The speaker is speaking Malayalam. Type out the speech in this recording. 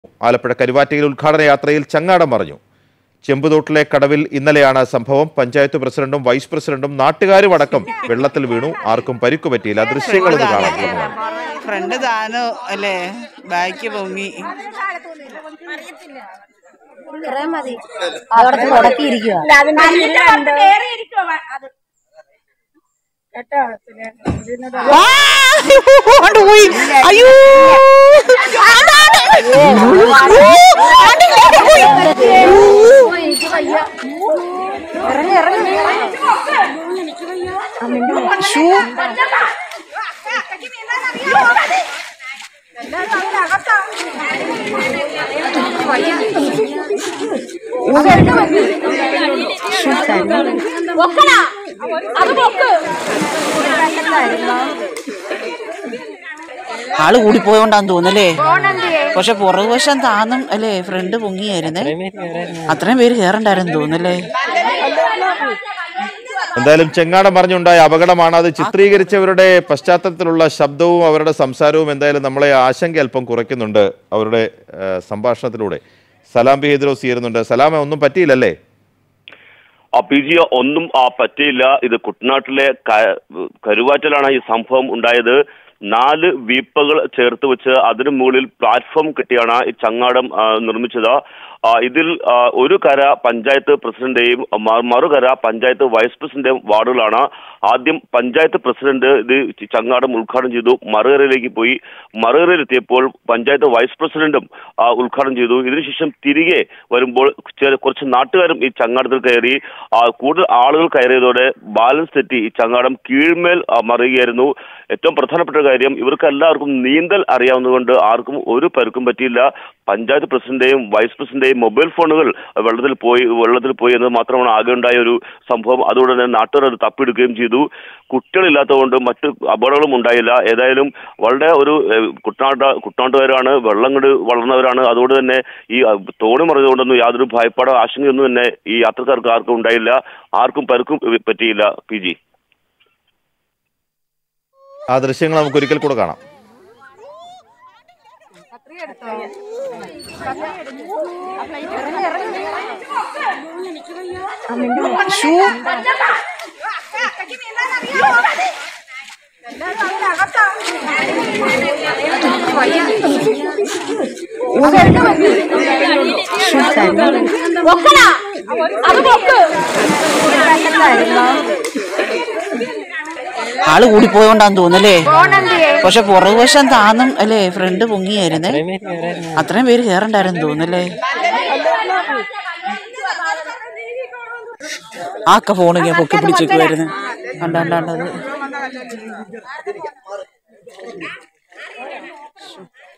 ആലപ്പുഴ കരുവാറ്റയിൽ ഉദ്ഘാടന യാത്രയിൽ ചങ്ങാടം പറഞ്ഞു ചെമ്പുതോട്ടിലെ കടവിൽ ഇന്നലെയാണ് സംഭവം പഞ്ചായത്ത് പ്രസിഡന്റും വൈസ് പ്രസിഡന്റും നാട്ടുകാരും അടക്കം വെള്ളത്തിൽ വീണു ആർക്കും പരിക്കു പറ്റിയില്ല ദൃശ്യങ്ങളൊന്ന് കാണാം പൂർണ്ണമായി. ഫ്രണ്ട് താനോ അല്ലേ ബാക്ക് പൊങ്ങി ഇത്രയും മതി അവിടെ തുടക്കിയിരിക്കുക ആ! അങ്ങോട്ട് പോയി അയ്യോ ഇറങ്ങി ഇറങ്ങി ആള് കൂടി പോയോണ്ടാന്ന് തോന്നല്ലേ പക്ഷെ പുറകുവശം താന്നും അല്ലേ ഫ്രണ്ട് പൊങ്ങിയായിരുന്നേ അത്രയും പേര് കേറണ്ടായിരുന്നു തോന്നല്ലേ എന്തായാലും ചെങ്ങാടം പറഞ്ഞുണ്ടായ അപകടമാണ് അത് ചിത്രീകരിച്ചവരുടെ പശ്ചാത്തലത്തിലുള്ള ശബ്ദവും അവരുടെ സംസാരവും എന്തായാലും നമ്മളെ ആശങ്ക അല്പം കുറയ്ക്കുന്നുണ്ട് അവരുടെ ആ, സംഭാഷണത്തിലൂടെ സലാം ബി ഹൈദ്രോസ് ചേരുന്നുണ്ട് സലാമ ഒന്നും പറ്റിയില്ലല്ലേ ആ പി ജി ഒന്നും ആ പറ്റിയില്ല ഇത് കുട്ടനാട്ടിലെ ക- കരുവാറ്റലാണ് ഈ സംഭവം ഉണ്ടായത് നാല് വീപ്പകൾ ചേർത്ത് വെച്ച് അതിനു മുകളിൽ പ്ലാറ്റ്ഫോം കെട്ടിയാണ് ഈ ചങ്ങാടം ആ, നിർമ്മിച്ചത് ആ, ഇതിൽ ആ, ഒരു കര പഞ്ചായത്ത് പ്രസിഡന്റെയും മ- മറുകര പഞ്ചായത്ത് വൈസ് പ്രസിഡന്റെയും വാർഡുകളാണ് ആദ്യം പഞ്ചായത്ത് പ്രസിഡന്റ് ഇത് ചങ്ങാടം ഉദ്ഘാടനം ചെയ്തു മറുകരയിലേക്ക് പോയി മറുകരയിലെത്തിയപ്പോൾ പഞ്ചായത്ത് വൈസ് പ്രസിഡന്റും ആ, ഉദ്ഘാടനം ചെയ്തു ഇതിനുശേഷം തിരികെ വരുമ്പോൾ ചെ- കുറച്ച് നാട്ടുകാരും ഈ ചങ്ങാടത്തിൽ കയറി ആ, കൂടുതൽ ആളുകൾ കയറിയതോടെ ബാലൻസ് തെറ്റി ഈ ചങ്ങാടം കീഴ്മേൽ ആ, മറിയുകയായിരുന്നു ഏറ്റവും പ്രധാനപ്പെട്ട കാര്യം ഇവർക്ക് എല്ലാവർക്കും നീന്തൽ അറിയാവുന്നതുകൊണ്ട് ആർക്കും ഒരു പരുക്കും പറ്റിയില്ല പഞ്ചായത്ത് പ്രസിഡന്റെയും വൈസ് പ്രസിഡന്റെയും മൊബൈൽ ഫോണുകൾ വെള്ളത്തിൽ പോയി വെള്ളത്തിൽ പോയി എന്നത് മാത്രമാണ് ആകെ ഉണ്ടായ ഒരു സംഭവം അതുകൊണ്ട് തന്നെ നാട്ടുകാർ അത് തപ്പിയെടുക്കുകയും ചെയ്തു കുട്ടികളില്ലാത്തതുകൊണ്ട് മറ്റ് അപകടങ്ങളും ഉണ്ടായില്ല ഏതായാലും വളരെ ഒരു ഏഹ്, കുട്ടനാട്ട കുട്ടനാട്ടുകാരാണ് വെള്ളം കൊണ്ട് വളർന്നവരാണ് അതുകൊണ്ട് തന്നെ ഈ അഹ്, തോണി മറിഞ്ഞതുകൊണ്ടൊന്നും യാതൊരു ഭയപ്പാടോ ആശങ്കയൊന്നും തന്നെ ഈ യാത്രക്കാർക്ക് ആർക്കും ഉണ്ടായില്ല ആർക്കും പരുക്കും പറ്റിയില്ല പി ജി ആ ദൃശ്യങ്ങൾ നമുക്ക് ഒരിക്കൽ കൂടെ കാണാം ആള് കൂടി പോയോണ്ടാന്ന് തോന്നല്ലേ പക്ഷെ പുറകുവശം താന്നും അല്ലേ ഫ്രണ്ട് പൊങ്ങിയായിരുന്നേ അത്രയും പേര് കേറണ്ടായിരുന്നു തോന്നല്ലേ ആക്ക ഫോണിങ്ങനെ പൊക്കി പിടിച്ചേക്കുമായിരുന്നു കണ്ടാണ്ടത്